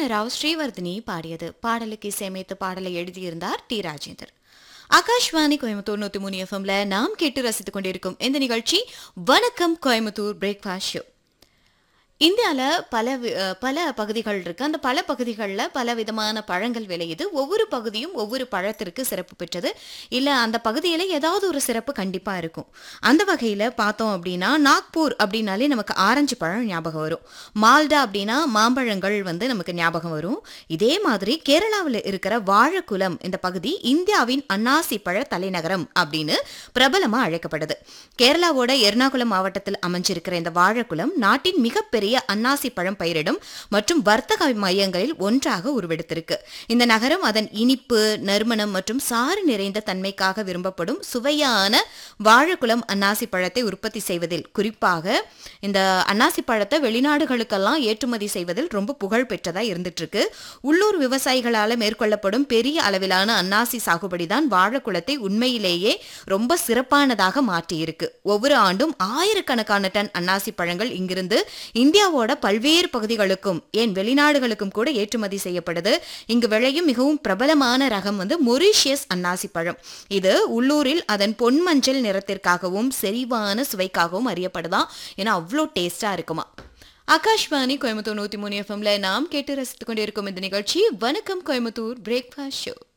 ராவ் ஸ்ரீவர்தினி பாடியது பாடலுக்கு இசையமைத்து பாடலை எழுதியிருந்தார் டி ராஜேந்தர் ஆகாஷ்வாணி கோயம்புத்தூர் நூத்தி மூணு எஃப்எம்ல நாம் கேட்டு ரசித்துக் கொண்டிருக்கும் இந்த நிகழ்ச்சி வணக்கம் கோயம்புத்தூர் பிரேக்ஃபாஸ்ட் ஷோ இந்தியாவில் பல வி- அஹ் பல பகுதிகள் இருக்கு அந்த பல பகுதிகளில் பல விதமான பழங்கள் விளையுது ஒவ்வொரு பகுதியும் ஒவ்வொரு பழத்திற்கு சிறப்பு பெற்றது இல்லை அந்த பகுதியில் ஏதாவது ஒரு சிறப்பு கண்டிப்பாக இருக்கும் அந்த வகையில் பார்த்தோம் அப்படின்னா நாக்பூர் அப்படின்னாலே நமக்கு ஆரஞ்சு பழம் ஞாபகம் வரும் மால்டா அப்படின்னா மாம்பழங்கள் வந்து நமக்கு ஞாபகம் வரும் இதே மாதிரி கேரளாவில் இருக்கிற வாழைக்குளம் இந்த பகுதி இந்தியாவின் அன்னாசி பழ தலைநகரம் அப்படின்னு பிரபலமா அழைக்கப்படுது கேரளாவோட எர்ணாகுளம் மாவட்டத்தில் அமைஞ்சிருக்கிற இந்த வாழைக்குளம் நாட்டின் மிகப்பெரிய அன்னாசி பழம் பயிரிடும் மற்றும் வர்த்தக மையங்களில் ஒன்றாக உருவெடுத்திருக்கு இந்த நகரம் அதன் இனிப்பு நறுமணம் மற்றும் சாறு நிறைந்த தன்மைக்காக விரும்பப்படும் சுவையான வாழைக்குளம் அன்னாசி பழத்தை உற்பத்தி செய்வதில் குறிப்பாக இந்த அன்னாசி பழத்தை வெளிநாடுகளுக்கெல்லாம் ஏற்றுமதி செய்வதில் ரொம்ப புகழ் பெற்றதா இருந்துட்டு இருக்கு உள்ளூர் விவசாயிகளால மேற்கொள்ளப்படும் பெரிய அளவிலான அன்னாசி சாகுபடி தான் வாழைக்குளத்தை உண்மையிலேயே ரொம்ப சிறப்பானதாக மாற்றியிருக்கு ஒவ்வொரு ஆண்டும் ஆயிரக்கணக்கான டன் அன்னாசி பழங்கள் இங்கிருந்து இந்தியாவோட பல்வேறு பகுதிகளுக்கும் ஏன் வெளிநாடுகளுக்கும் கூட ஏற்றுமதி செய்யப்படுது இங்கு விளையும் மிகவும் பிரபலமான ரகம் வந்து மொரீஷியஸ் அன்னாசி பழம் இது உள்ளூரில் அதன் பொன்மஞ்சள் நிறத்திற்காகவும் செறிவான சுவைக்காகவும் அறியப்படுதாம் ஏன்னா அவ்வளோ டேஸ்டா இருக்குமா ஆகாஷ்வாணி கோயம்புத்தூர் நூத்தி மூணு எஃப்எம்ல நாம் கேட்டு ரசித்துக் கொண்டிருக்கும் இந்த நிகழ்ச்சி வணக்கம் கோயம்புத்தூர் பிரேக்ஃபாஸ்ட் ஷோ